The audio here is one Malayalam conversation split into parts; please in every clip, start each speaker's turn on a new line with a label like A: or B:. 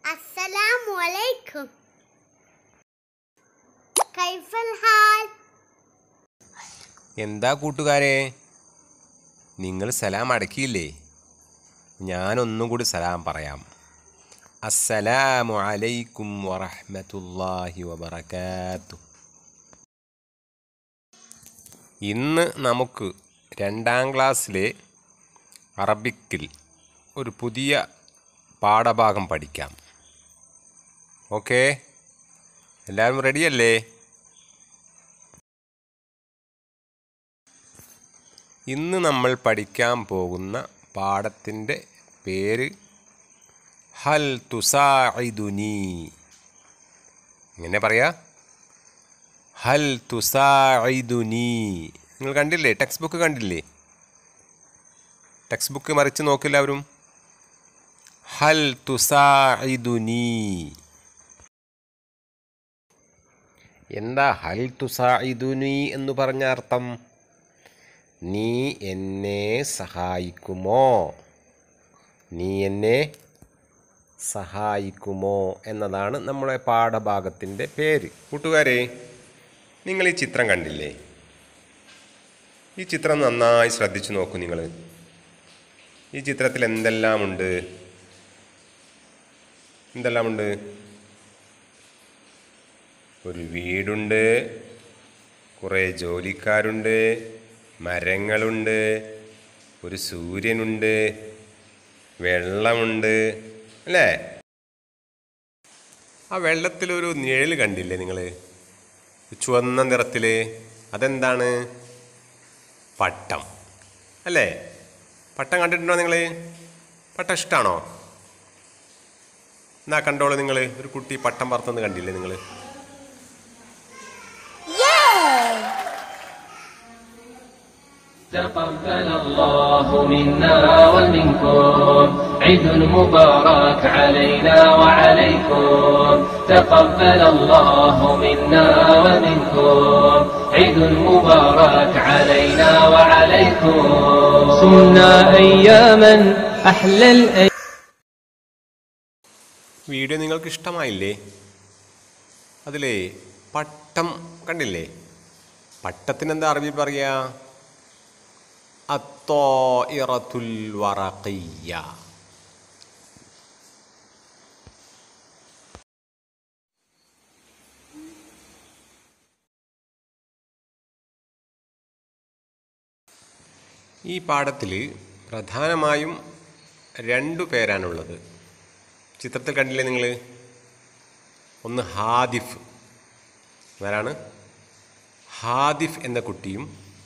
A: السلام عليكم كيف الحال؟
B: എന്താ കൂട്ടുകാരെ നിങ്ങൾ സലാം അടക്കിയില്ലേ ഞാനൊന്നും കൂടി സലാം പറയാം അസ്സലാമു അലൈക്കും വറഹ്മത്തുള്ളാഹി വബറകാത്തു ഇന്ന് നമുക്ക് രണ്ടാം ക്ലാസ്സിലെ അറബിക്കിൽ ഒരു പുതിയ പാഠഭാഗം പഠിക്കാം ഓക്കെ എല്ലാവരും റെഡിയല്ലേ ഇന്ന് നമ്മൾ പഠിക്കാൻ പോകുന്ന പാഠത്തിൻ്റെ പേര് ഹൽ തുസാഇദുനി എങ്ങനെ പറയാ ഹൽ തുസാഇദുനി നിങ്ങൾ കണ്ടില്ലേ ടെക്സ്റ്റ് ബുക്ക് കണ്ടില്ലേ ടെക്സ്റ്റ് ബുക്ക് മറിച്ച് നോക്കില്ലാവരും ഹൽ തുസാഇദുനി എന്താ ഹൽ തുസാഇദുനി എന്ന് പറഞ്ഞ അർത്ഥം നീ എന്നെ സഹായിക്കുമോ നീ എന്നെ സഹായിക്കുമോ എന്നതാണ് നമ്മുടെ പാഠഭാഗത്തിൻ്റെ പേര് കൂട്ടുകാരെ നിങ്ങൾ ഈ ചിത്രം കണ്ടില്ലേ ഈ ചിത്രം നന്നായി ശ്രദ്ധിച്ചു നോക്കൂ നിങ്ങൾ ഈ ചിത്രത്തിൽ എന്തെല്ലാമുണ്ട് എന്തെല്ലാമുണ്ട് ഒരു വീടുണ്ട് കുറേ ജോലിക്കാരുണ്ട് മരങ്ങളുണ്ട് ഒരു സൂര്യനുണ്ട് വെള്ളമുണ്ട് അല്ലേ ആ വെള്ളത്തിലൊരു നിഴൽ കണ്ടില്ലേ നിങ്ങൾ ചുവന്ന നിറത്തിൽ അതെന്താണ് പട്ടം അല്ലേ പട്ടം കണ്ടിട്ടുണ്ടോ നിങ്ങൾ പട്ടം ഇഷ്ടമാണോ എന്നാ കണ്ടോളൂ നിങ്ങൾ ഒരു കുട്ടി പട്ടം പറത്തുന്നത് കണ്ടില്ലേ നിങ്ങൾ
C: تقبل الله منا ومنكم عيد مبارك علينا وعليكم تقبل الله منا ومنكم عيد مبارك علينا وعليكم صمنا أياما أحلى الأيام
B: വീഡിയോ നിങ്ങൾക്ക് ഇഷ്ടമായില്ലേ അതിലേ പട്ടം കണ്ടില്ലേ പട്ടത്തിന് എന്താ അറബി പറയാ അത്തോ ഇറത്തുൽ വറഖിയ്യ ഈ പാഠത്തിൽ പ്രധാനമായും രണ്ടു പേരാണുള്ളത് ചിത്രത്തിൽ കണ്ടില്ലേ നിങ്ങൾ ഒന്ന് ഹാദിഫ് ആരാണ് ഹാദിഫ് എന്ന കുട്ടിയും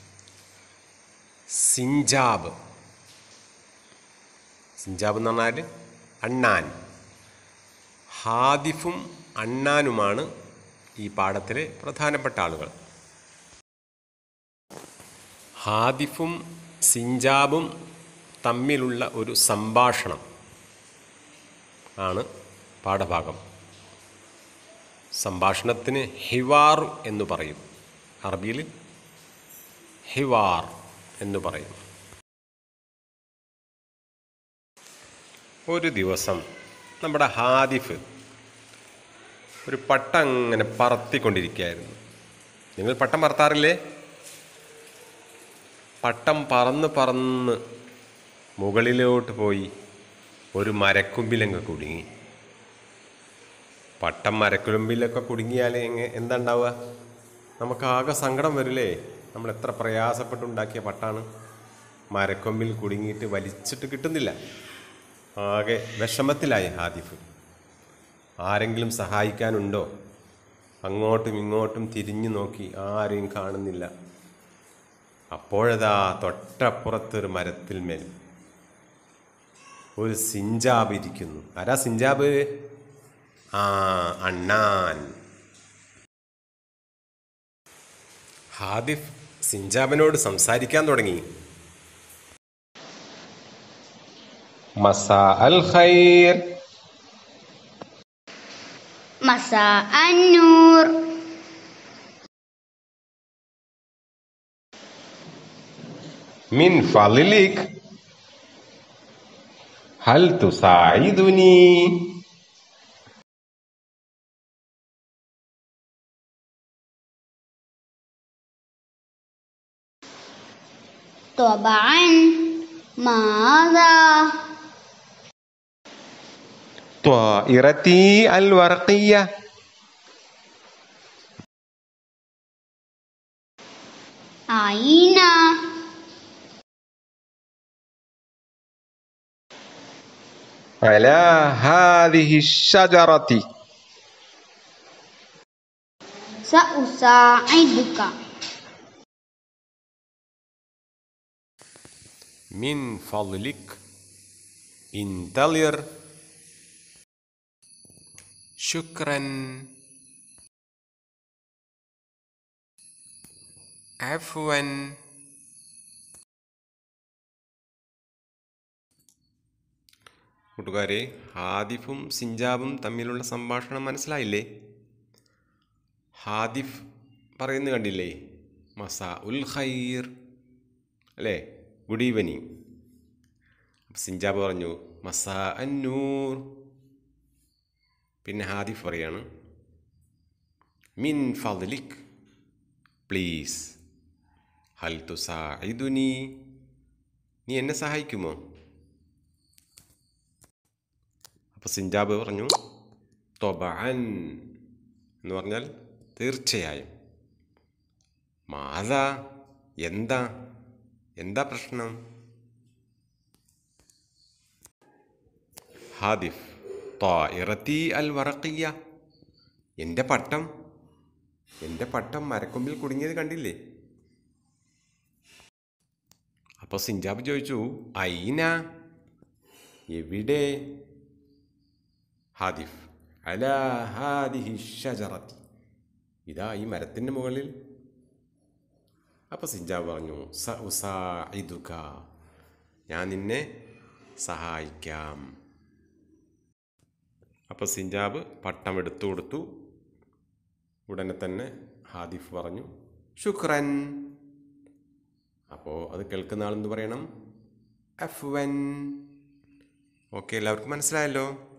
B: സിഞ്ചാബ് സിഞ്ചാബ് എന്ന് പറഞ്ഞാൽ അണ്ണാൻ ഹാദിഫും അണ്ണാനുമാണ് ഈ പാഠത്തിലെ പ്രധാനപ്പെട്ട ആളുകൾ ഹാദിഫും സിഞ്ചാബും തമ്മിലുള്ള ഒരു സംഭാഷണം ആണ് പാഠഭാഗം സംഭാഷണത്തിന് ഹിവാർ എന്ന് പറയും അറബിയിൽ ഹിവാർ എന്ന് പറയും ഒരു ദിവസം നമ്മുടെ ഹാദിഫ് ഒരു പട്ടം അങ്ങനെ പറത്തിക്കൊണ്ടിരിക്കുകയായിരുന്നു നിങ്ങൾ പട്ടം പറത്താറില്ലേ പട്ടം പറന്ന് പറന്ന് മുകളിലോട്ട് പോയി ഒരു മരക്കൊമ്പിലങ്ങ് കുടുങ്ങി പട്ടം മരക്കൊമ്പിലൊക്കെ കുടുങ്ങിയാൽ എങ്ങനെ എന്താ ഉണ്ടാവുക നമുക്ക് ആകെ സങ്കടം വരില്ലേ നമ്മൾ എത്ര പ്രയാസപ്പെട്ടുണ്ടാക്കിയ പട്ടാണ് മരക്കൊമ്പിൽ കുടുങ്ങിയിട്ട് വലിച്ചിട്ട് കിട്ടുന്നില്ല ആകെ വിഷമത്തിലായി ഹാദിഫ് ആരെങ്കിലും സഹായിക്കാനുണ്ടോ അങ്ങോട്ടും ഇങ്ങോട്ടും തിരിഞ്ഞു നോക്കി ആരെയും കാണുന്നില്ല അപ്പോഴതാ തൊട്ടപ്പുറത്തൊരു മരത്തിൽ മേൽ ഒരു സിഞ്ചാബ് ഇരിക്കുന്നു ആരാ സിഞ്ചാബ് ആ അണ്ണാൻ ഹാദിഫ് സിഞ്ചാബിനോട് സംസാരിക്കാൻ തുടങ്ങി മസാ അൽ ഖൈർ
A: مساء النور
B: മിൻ ഫളിലിക് ഹൽ തുസായിദുനി
A: طبعا ماذا
B: طائرتي الورقية
A: أين
B: على هذه الشجرة
A: سأساعدك
B: من فضلك انتظر شكرا عفوا കൂട്ടുകാരെ ഹാദിഫും സിഞ്ചാബും തമ്മിലുള്ള സംഭാഷണം മനസ്സിലായില്ലേ ഹാദിഫ് പറയുന്നത് കണ്ടില്ലേ മസാ ഉൽ ഖൈർ അല്ലേ ഗുഡ് ഈവനിങ് സിഞ്ചാബ് പറഞ്ഞു മസാ അന്നൂർ പിന്നെ ഹാദിഫ് പറയാണ് മിൻ ഫദ്ലിക് പ്ലീസ് ഹൽ തുസാഇദുനി നീ എന്നെ സഹായിക്കുമോ അപ്പോൾ സിഞ്ചാബ് പറഞ്ഞു തൊബഅൻ എന്ന് പറഞ്ഞാൽ തീർച്ചയായും മാതാ എന്താ എന്താ പ്രശ്നം ഹാദിഫ് തായിറത്തി അൽ വറക്കിയ എൻ്റെ പട്ടം എൻ്റെ പട്ടം മരക്കൊമ്പിൽ കുടുങ്ങിയത് കണ്ടില്ലേ അപ്പോൾ സിഞ്ചാബ് ചോദിച്ചു ഐന എവിടെ ഹാദിഫ് അല ഹാദിഹി ഷജറത്തി ഇതാ ഈ മരത്തിൻ്റെ മുകളിൽ അപ്പോൾ സിഞ്ചാബ് പറഞ്ഞു സ ഉസാഇദുക ഞാൻ നിന്നെ സഹായിക്കാം അപ്പോൾ സിഞ്ചാബ് പട്ടം എടുത്തു കൊടുത്തു ഉടനെ തന്നെ ഹാദിഫ് പറഞ്ഞു ശുക്രൻ അപ്പോൾ അത് കേൾക്കുന്ന ആളെന്ത് പറയണം അഫ്വൻ ഓക്കെ എല്ലാവർക്കും മനസ്സിലായല്ലോ